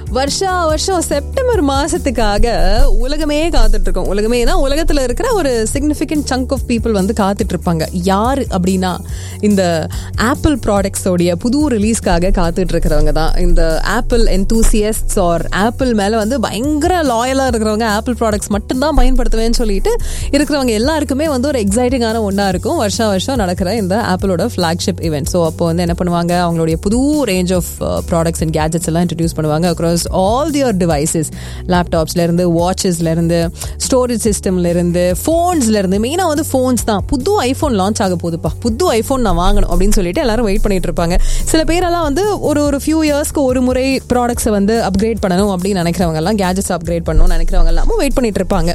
வருஷா வருஷம் செப்டம்பர் மாசத்துக்காக உலகமே காத்துட்டு இருக்கோம் உலகமேனா உலகத்துல இருக்கிற ஒரு சிக்னிஃபிகண்ட் சங்க் ஆஃப் பீப்புள் வந்து காத்துட்டு இருப்பாங்க யாரு அப்படின்னா இந்த ஆப்பிள் ப்ராடக்ட்ஸோடைய புது ரிலீஸ்க்காக காத்துட்டு இருக்கிறவங்க தான் இந்த ஆப்பிள் என்தூசியஸ்ட் ஆர் ஆப்பிள் மேல வந்து பயங்கர லாயலா இருக்கிறவங்க ஆப்பிள் ப்ராடக்ட்ஸ் மட்டும்தான் பயன்படுத்துவேன்னு சொல்லிட்டு இருக்கிறவங்க எல்லாருக்குமே வந்து ஒரு எக்ஸைட்டிங்கான ஒன்றா இருக்கும் வருஷம் வருஷம் நடக்கிற இந்த ஆப்பிளோட ஃப்ளாக்ஷிப் ஈவெண்ட் ஸோ அப்போ வந்து என்ன பண்ணுவாங்க அவங்களுடைய புது range of products and gadgets எல்லாம் இன்ட்ரடியூஸ் பண்ணுவாங்க அக்ராஸ் ஆல் தியர் டிவைசஸ் லேப்டாப்ஸ்லேருந்து வாட்சஸ்லேருந்து ஸ்டோரேஜ் சிஸ்டம்லேருந்து ஃபோன்ஸ்லேருந்து மெயினாக வந்து ஃபோன்ஸ் தான் புது ஐஃபோன் லான்ச் ஆக போகுதுப்பா புது ஐஃபோன் நான் வாங்கணும் அப்படின்னு சொல்லிட்டு எல்லாரும் வெயிட் பண்ணிட்டு இருப்பாங்க சில பேரெல்லாம் வந்து ஒரு ஒரு ஃபியூ இயர்ஸ்க்கு ஒரு முறை ப்ராடக்ட்ஸை வந்து அப்கிரேட் பண்ணணும் அப்படின்னு நினைக்கிறவங்க எல்லாம் கேஜெட்ஸ் அப்கிரேட் பண்ணணும்னு நினைக்கிறவங்க எல்லாமும் வெயிட் பண்ணிட்டு இருப்பாங்க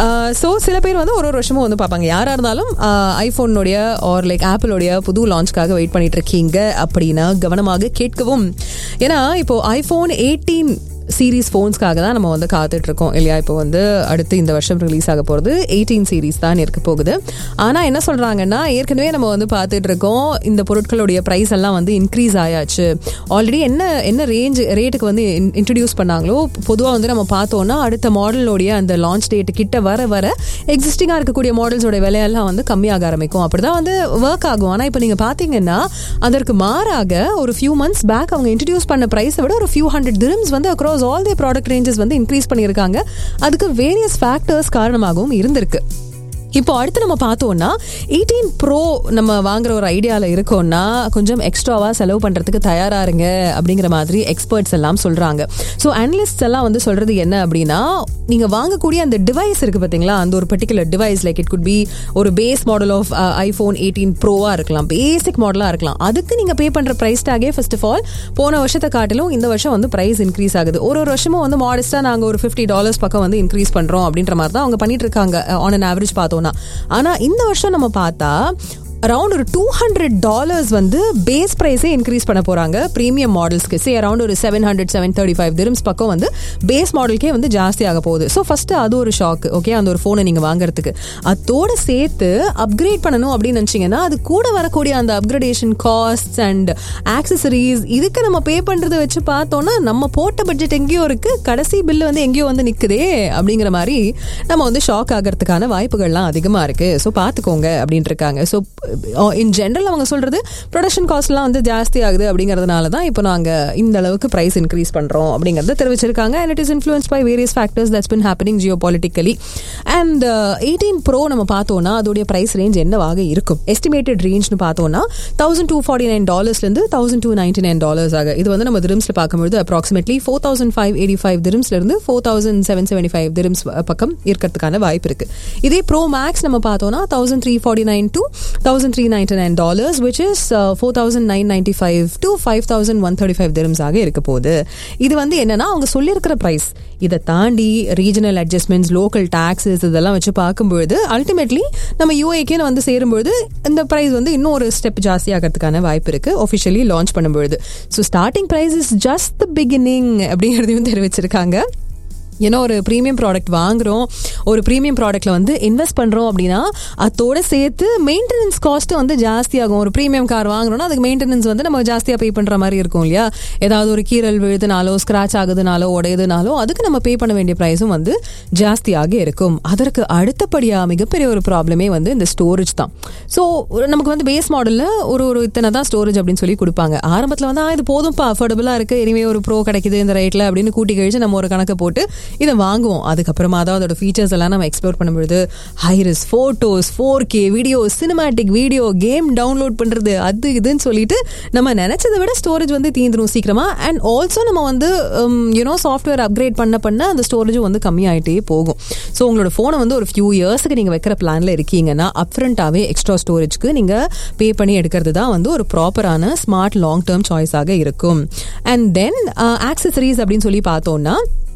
ஸோ சில பேர் வந்து ஒரு ஒரு வருஷமும் வந்து பார்ப்பாங்க யாராக இருந்தாலும் ஐஃபோனுடைய ஆர் லைக் ஆப்பிளோடைய புது லான்ச்காக வெயிட் பண்ணிட்டு இருக்கீங்க அப்படின்னா கவனமாக கேட்கவும் ஏன்னா இப்போ ஐஃபோன் எயிட்டீன் சீரீஸ் ஃபோன்ஸ்க்காக தான் நம்ம வந்து காத்துட்டு இருக்கோம் இல்லையா இப்போ வந்து அடுத்து இந்த வருஷம் ரிலீஸ் ஆக போகிறது எயிட்டீன் சீரீஸ் தான் இருக்க போகுது ஆனால் என்ன சொல்கிறாங்கன்னா ஏற்கனவே நம்ம வந்து பார்த்துட்டு இருக்கோம் இந்த பொருட்களுடைய ப்ரைஸ் எல்லாம் வந்து இன்க்ரீஸ் ஆயாச்சு ஆல்ரெடி என்ன என்ன ரேஞ்ச் ரேட்டுக்கு வந்து இன்ட்ரடியூஸ் பண்ணாங்களோ பொதுவாக வந்து நம்ம பார்த்தோம்னா அடுத்த மாடலோடைய அந்த லான்ச் டேட் கிட்ட வர வர எக்ஸிஸ்டிங்காக இருக்கக்கூடிய மாடல்ஸோட விலையெல்லாம் வந்து கம்மியாக ஆரம்பிக்கும் அப்படி தான் வந்து ஒர்க் ஆகும் ஆனால் இப்போ நீங்கள் பார்த்தீங்கன்னா அதற்கு மாறாக ஒரு ஃபியூ மந்த்ஸ் பேக் அவங்க இன்ட்ரடியூஸ் பண்ண ப்ரைஸை விட ஒரு ஃபியூ ஹண்ட்ரட் திரும்ஸ் வந்து across all the product ranges வந்து இன்க்ரீஸ் பண்ணியிருக்காங்க அதுக்கு வேரியஸ் ஃபேக்டர்ஸ் காரணமாகவும் இருந்திருக்கு இப்போ அடுத்து நம்ம பார்த்தோம்னா எயிட்டீன் ப்ரோ நம்ம வாங்குற ஒரு ஐடியாவில் இருக்கோம்னா கொஞ்சம் எக்ஸ்ட்ராவாக செலவு பண்ணுறதுக்கு தயாராக இருங்க அப்படிங்கிற மாதிரி எக்ஸ்பர்ட்ஸ் எல்லாம் சொல்கிறாங்க ஸோ அனலிஸ்ட் எல்லாம் வந்து சொல்கிறது என்ன அப்படின்னா நீங்கள் வாங்கக்கூடிய அந்த டிவைஸ் இருக்குது பார்த்தீங்களா அந்த ஒரு particular device like it could be ஒரு base model of iPhone eighteen ப்ரோவாக இருக்கலாம் பேசிக் மாடலாக இருக்கலாம் அதுக்கு நீங்கள் பே பண்ணுற ப்ரைஸ் டாகே ஃபர்ஸ்ட் ஆஃப் ஆல் போன வருஷத்தை காட்டிலும் இந்த வருஷம் வந்து ப்ரைஸ் இன்க்ரீஸ் ஆகுது ஒரு ஒரு வருஷமும் வந்து மாடஸ்ட்டாக நாங்கள் ஒரு ஃபிஃப்டி டாலர்ஸ் பக்கம் வந்து இன்க்ரீஸ் பண்ணுறோம் அப்படின்ற மாதிரி தான் அவங்க பண்ணிட்டு இருக்காங்க ஆன் அன் ஆவரேஜ் பார்த்தோம் பார்த்தோம்னா ஆனா இந்த வருஷம் நம்ம பார்த்தா அரௌண்ட் ஒரு டூ ஹண்ட்ரட் டாலர்ஸ் வந்து பேஸ் ப்ரைஸே இன்க்ரீஸ் பண்ண போறாங்க ப்ரீமியம் மாடல்ஸ்க்கு சே அரௌண்ட் ஒரு seven hundred seven thirty five dirhams பக்கம் வந்து பேஸ் மாடலுக்கே வந்து ஜாஸ்தி ஆக போகுது ஸோ ஃபர்ஸ்ட் அது ஒரு ஷாக் ஓகே அந்த ஒரு ஃபோனை நீங்க வாங்குறதுக்கு அதோட சேர்த்து அப்கிரேட் பண்ணணும் அப்படின்னு நினச்சிங்கன்னா அது கூட வரக்கூடிய அந்த அப்கிரேடேஷன் காஸ்ட் அண்ட் ஆக்சசரிஸ் இதுக்கு நம்ம பே பண்றதை வச்சு பார்த்தோம்னா நம்ம போட்ட பட்ஜெட் எங்கேயோ இருக்கு கடைசி பில்லு வந்து எங்கேயோ வந்து நிக்குதே அப்படிங்கிற மாதிரி நம்ம வந்து ஷாக் ஆகிறதுக்கான வாய்ப்புகள்லாம் அதிகமா இருக்கு ஸோ பார்த்துக்கோங்க அப்படின்ட்டு இருக்காங்க ஸோ இன் ஜென்ரல் அவங்க சொல்றது ப்ரொடக்ஷன் காஸ்ட்லாம் வந்து ஜாஸ்தி ஆகுது அப்படிங்கிறதுனால தான் இப்போ நாங்கள் இந்த அளவுக்கு ப்ரைஸ் இன்க்ரீஸ் பண்ணுறோம் அப்படிங்கிறத தெரிவிச்சிருக்காங்க and it is influence by various factors that's been happening geopolitically and eighteen pro நம்ம பார்த்தோம்னா அதோடைய ப்ரைஸ் ரேஞ்ச் என்னவாக இருக்கும் எஸ்டிமேட்டட் ரேஞ்ச்னு பார்த்தோம்னா தௌசண்ட் டூ ஃபார்ட்டி நைன் டாலர்ஸ்லேருந்து thousand two ninety nine dollars ஆக இது வந்து நம்ம திரும்ஸில் பார்க்கும்போது approximately four thousand five eighty five திரும்ஸ்லேருந்து four thousand seven seventy five dirhams பக்கம் இருக்கிறதுக்கான வாய்ப்பு இருக்கு இதே ப்ரோ மேக்ஸ் நம்ம பார்த்தோம்னா thousand three forty nine to thousand three ninety nine dollars which is four thousand nine ninety five to five thousand one thirty five dirhams ஆக இருக்க போகுது இது வந்து என்னன்னா அவங்க சொல்லியிருக்கிற ப்ரைஸ் இதை தாண்டி ரீஜனல் அட்ஜஸ்ட்மெண்ட்ஸ் லோக்கல் டாக்ஸஸ் இதெல்லாம் வச்சு பார்க்கும்பொழுது அல்டிமேட்லி நம்ம யூஏக்கேன்னு வந்து சேரும்பொழுது இந்த ப்ரைஸ் வந்து இன்னும் ஒரு ஸ்டெப் ஜாஸ்தி ஆகிறதுக்கான வாய்ப்பு இருக்கு ஒஃபிஷியலி லான்ச் பண்ணும்பொழுது so starting price is just the beginning அப்படிங்கிறதையும் தெரிவிச்சிருக்காங்க ஏன்னா ஒரு ப்ரீமியம் ப்ராடக்ட் வாங்குறோம் ஒரு ப்ரீமியம் ப்ராடக்ட்ல வந்து இன்வெஸ்ட் பண்றோம் அப்படின்னா அதோட சேர்த்து மெயின்டெனன்ஸ் காஸ்ட் வந்து ஜாஸ்தியாகும் ஒரு ப்ரீமியம் கார் வாங்குறோம்னா அதுக்கு மெயின்டெனன்ஸ் வந்து நம்ம ஜாஸ்தியா பே பண்ற மாதிரி இருக்கும் இல்லையா ஏதாவது ஒரு கீரல் விழுதுனாலோ ஸ்கிராச் ஆகுதுனாலோ உடையுதுனாலோ அதுக்கு நம்ம பே பண்ண வேண்டிய ப்ரைஸும் வந்து ஜாஸ்தியாக இருக்கும் அதற்கு அடுத்தபடியா மிகப்பெரிய ஒரு ப்ராப்ளமே வந்து இந்த ஸ்டோரேஜ் தான் ஸோ நமக்கு வந்து பேஸ் மாடல்ல ஒரு ஒரு இத்தனை தான் ஸ்டோரேஜ் அப்படின்னு சொல்லி கொடுப்பாங்க ஆரம்பத்தில் வந்து இது போதும்ப்பா அஃபோர்டபுளா இருக்கு இனிமே ஒரு ப்ரோ கிடைக்குது இந்த ரேட்ல அப்படின்னு கூட்டி கழிச்சு நம்ம ஒரு கணக்கை போட்டு இதை வாங்குவோம் அதுக்கப்புறமா தான் அதோட ஃபீச்சர்ஸ் எல்லாம் நம்ம எக்ஸ்ப்ளோர் பண்ணும்பொழுது hi res photos four K video cinematic video game download பண்ணுறது அது இதுன்னு சொல்லிட்டு நம்ம நினச்சதை விட ஸ்டோரேஜ் வந்து தீந்துரும் சீக்கிரமா அண்ட் ஆல்சோ நம்ம வந்து யூனோ சாஃப்ட்வேர் அப்கிரேட் பண்ண பண்ண அந்த ஸ்டோரேஜும் வந்து கம்மியாயிட்டே போகும் ஸோ உங்களோட ஃபோனை வந்து ஒரு ஃபியூ இயர்ஸ்க்கு நீங்கள் வைக்கிற பிளான்ல இருக்கீங்கன்னா அப்ரண்டாகவே எக்ஸ்ட்ரா ஸ்டோரேஜ்க்கு நீங்கள் பே பண்ணி எடுக்கிறது தான் வந்து ஒரு ப்ராப்பரான ஸ்மார்ட் லாங் டேர்ம் சாய்ஸாக இருக்கும் அண்ட் தென் ஆக்சசரிஸ் அப்படின்னு சொல்லி பார்த்தோம்னா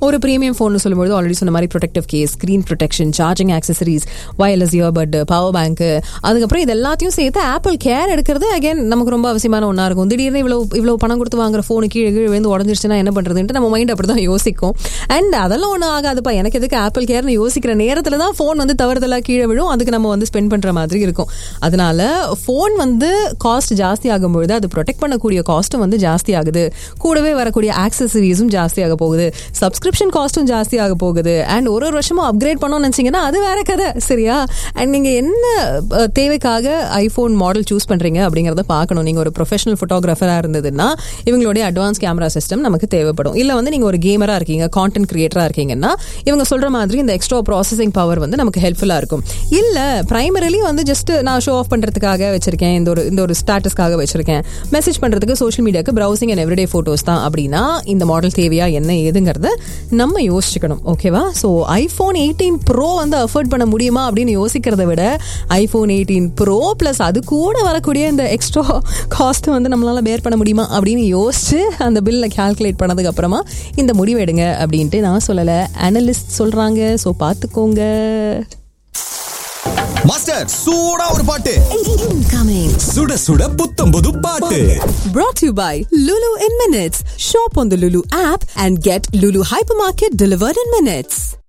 ஒரு ப்ரீமியம் ஃபோன் சொல்லும்போது ஆல்ரெடி சொன்ன மாதிரி protective case screen protection charging accessories wireless earbud power bank அதுக்கப்புறம் இது எல்லாத்தையும் சேர்த்து ஆப்பிள் கேர் எடுக்கிறது அகைன் நமக்கு ரொம்ப அவசியமான ஒன்றா இருக்கும் திடீர்னு இவ்வளோ இவ்வளோ பணம் கொடுத்து வாங்குற ஃபோனு கீழே கீழே விழுந்து உடஞ்சிருச்சுன்னா என்ன பண்ணுறதுன்ட்டு நம்ம மைண்ட் அப்படி தான் யோசிக்கும் அண்ட் அதெல்லாம் ஒன்றும் ஆகாதுப்பா எனக்கு எதுக்கு ஆப்பிள் கேர்னு யோசிக்கிற நேரத்தில் தான் ஃபோன் வந்து தவறுதலாக கீழே விழும் அதுக்கு நம்ம வந்து ஸ்பெண்ட் பண்ணுற மாதிரி இருக்கும் அதனால ஃபோன் வந்து காஸ்ட் ஜாஸ்தி ஆகும்பொழுது அது ப்ரொடெக்ட் பண்ணக்கூடிய காஸ்ட்டும் வந்து ஜாஸ்தி ஆகுது கூடவே வரக்கூடிய ஆக்சசரிஸும் ஜாஸ்தியாக போகுது சப்ஸ்கிரிப்ஷன் காஸ்ட்டும் ஜாஸ்தியாக போகுது அண்ட் ஒரு ஒரு வருஷமும் அப்கிரேட் பண்ணோம்னு நினச்சிங்கன்னா அது வேற கதை சரியா அண்ட் நீங்கள் என்ன அஹ், தேவைக்காக ஐஃபோன் மாடல் சூஸ் பண்ணுறீங்க அப்படிங்கிறத பார்க்கணும் நீங்கள் ஒரு ப்ரொஃபஷனல் ஃபோட்டோகிராஃபராக இருந்ததுன்னா இவங்களுடைய அட்வான்ஸ் கேமரா சிஸ்டம் நமக்கு தேவைப்படும் இல்லை வந்து நீங்கள் ஒரு கேமராக இருக்கீங்க கான்டென்ட் கிரியேட்டராக இருக்கீங்கன்னா இவங்க சொல்கிற மாதிரி இந்த எக்ஸ்ட்ரா ப்ராசஸிங் பவர் வந்து நமக்கு ஹெல்ப்ஃபுல்லாக இருக்கும் இல்லை ப்ரைமரிலி வந்து ஜஸ்ட் நான் ஷோ ஆஃப் பண்ணுறதுக்காக வச்சிருக்கேன் இந்த ஒரு இந்த ஒரு ஸ்டாட்டஸ்க்காக வச்சிருக்கேன் மெசேஜ் பண்ணுறதுக்கு சோஷியல் மீடியாவுக்கு ப்ரௌசிங் அண்ட் எவ்ரிடே ஃபோட்டோஸ் தான் அப்படின்னா இந்த மாடல் தேவையா என்ன ஏதுங்கிறத நம்ம யோசிச்சுக்கணும் ஓகேவா ஸோ ஐஃபோன் எயிட்டீன் ப்ரோ வந்து அஃபோர்ட் பண்ண முடியுமா அப்படின்னு யோசிக்கிறத விட ஐஃபோன் எயிட்டீன் ப்ரோ ப்ளஸ் அது கூட வரக்கூடிய இந்த எக்ஸ்ட்ரா காஸ்ட்டை வந்து நம்மளால பேர் பண்ண முடியுமா அப்படின்னு யோசிச்சு அந்த பில்லை கால்குலேட் பண்ணதுக்கு அப்புறமா இந்த முடிவு எடுங்க அப்படின்ட்டு நான் சொல்லலை அனலிஸ்ட் சொல்றாங்க ஸோ பார்த்துக்கோங்க மாஸ்டர் சூடா ஒரு பாட்டு Incoming. சுட சுட புத்தம் புது பாட்டு Brought to you by Lulu in Minutes. Shop on the Lulu app and get Lulu Hypermarket delivered in minutes.